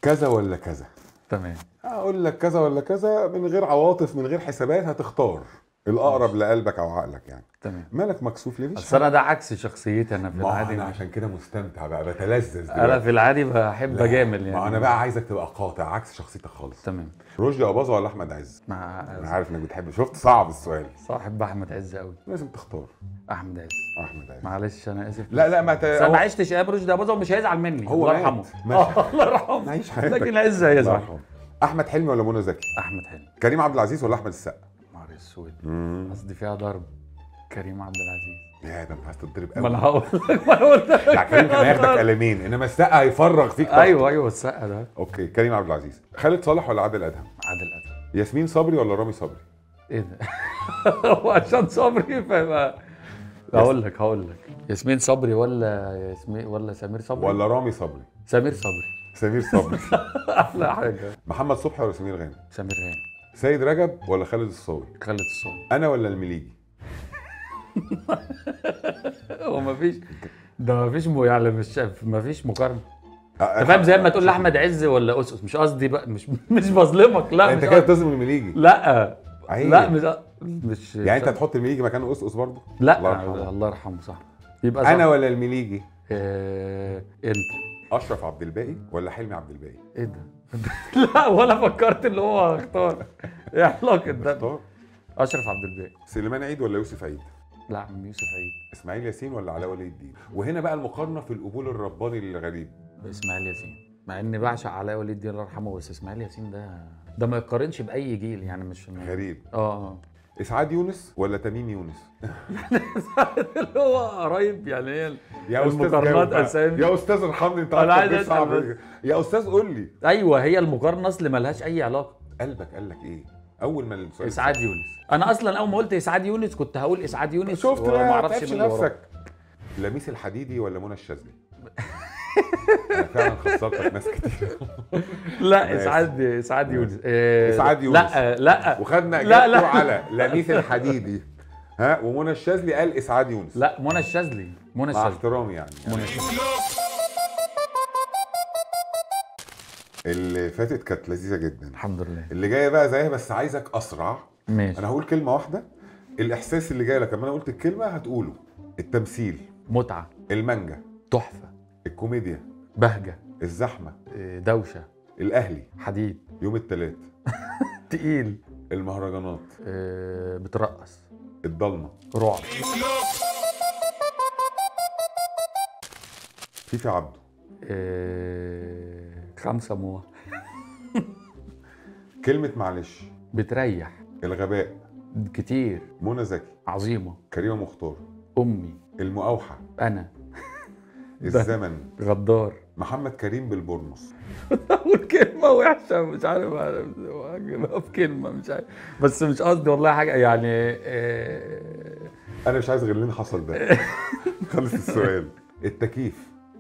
كذا ولا كذا تمام اقول لك كذا ولا كذا من غير عواطف من غير حسابات هتختار الاقرب لقلبك او عقلك يعني تمام مالك مكسوف ليه مش اصل انا ده عكس شخصيتي انا في ما العادي انا عشان كده مستمتع بقى بتلذذ انا دلوقتي. في العادي بحب لا، اجامل يعني ما انا بقى عايزك تبقى قاطع عكس شخصيتك خالص تمام رشدي اباظه ولا احمد عز مع انا عارف انك بتحب شفت صعب السؤال صاحب احمد عز قوي لازم تختار احمد عز احمد عز معلش انا اسف لا لا ما ت... بس انا ما عشتش ايام رشدي اباظه ومش هيزعل مني هو الله مات. يرحمه ماشي. آه، الله يرحمه نعيش حياتك لكن عز الله هيزعل يرحمه. احمد حلمي ولا منى زكي احمد حلمي كريم عبد العزيز ولا احمد السقا نهار اسود قصدي فيها ضرب كريم عبد العزيز يا ده انت عايز تتضرب ما انا قوي هقول لك ما انا قلت لك يعني كريم كان هياخدك قلمين انما السقا هيفرغ فيك طاقة. ايوه ايوه السقا ده اوكي كريم عبد العزيز خالد صالح ولا عادل ادهم عادل ادهم ياسمين صبري ولا رامي صبري ايه ده؟ هو عشان صبري فيبقى هقول لك هقول لك ياسمين صبري ولا ياسمين ولا سمير صبري ولا رامي صبري سمير صبري سمير صبري احلى حاجه محمد صبحي ولا سمير غانم سمير غانم سيد رجب ولا خالد الصاوي خالد الصاوي انا ولا المليجي هو مفيش ده مفيش م... يعني مش مفيش مقارنه أ- انت فاهم زي ما تقول لاحمد عز ولا اسس مش قصدي بقى مش مش بظلمك لا انت مش كده قصدي. بتظلم المليجي لا عيب. لا مش مش يعني انت هتحط المليجي مكانه اسقس برضه لا الله يرحمه. الله يرحمه صح يبقى صح. انا ولا المليجي آه... انت اشرف عبد الباقي ولا حلمي عبد الباقي ايه ده؟ لا ولا فكرت اللي هو اختار ايه علاقه ده؟ اختار اشرف عبد الباقي سليمان عيد ولا يوسف عيد لا عم يوسف عيد اسماعيل ياسين ولا علاء ولي الدين وهنا بقى المقارنه في القبول الرباني الغريب اسماعيل ياسين مع اني بعشق علاء ولي الدين الله يرحمه بس اسماعيل ياسين ده ده ما يقارنش باي جيل يعني مش غريب اه اه اسعاد يونس ولا تميم يونس اللي هو قرايب يعني هي يا استاذ المقارنات جاوب بقى. أسامي. يا استاذ ارحمني انت أنا عارف عايز قد إيه صعب. أسأل بس. يا استاذ قول لي ايوه هي المقارنه اصل ملهاش اي علاقه قلبك قال لك ايه اول ما السؤال اسعاد يونس انا اصلا اول ما قلت اسعاد يونس كنت هقول اسعاد يونس شفت وما بقى ما اعرفش تعبش مين اللي وراه. نفسك لميس الحديدي ولا منى الشاذلي أنا فعلا خسرتك ناس كتير لا ماشي. اسعاد اسعاد يونس إيه، إسعاد يونس. لا لا وخدنا لا، اجابته لا. على لميس الحديدي ها ومنى الشاذلي قال اسعاد يونس لا منى الشاذلي منى مع الشاذلي احترامي يعني, يعني منى الشاذلي اللي فاتت كانت لذيذه جدا الحمد لله اللي جايه بقى زيها بس عايزك اسرع ماشي انا هقول كلمه واحده الاحساس اللي جاي لك لما انا قلت الكلمه هتقوله التمثيل متعه المانجا تحفه الكوميديا بهجه الزحمه إيه، دوشه الاهلي حديد يوم الثلاث تقيل المهرجانات إيه، بترقص الضلمه رعب فيفي عبده إيه، خمسه موه كلمه معلش بتريح الغباء كتير منى زكي عظيمه كريمه مختار امي المقاوحه انا الزمن غدار محمد كريم بالبورنوس اقول كلمه وحشه مش عارف اجيبها في كلمه مش عارف بس مش قصدي والله حاجه يعني إيه، انا مش عايز غير اللي حصل ده خلص السؤال التكييف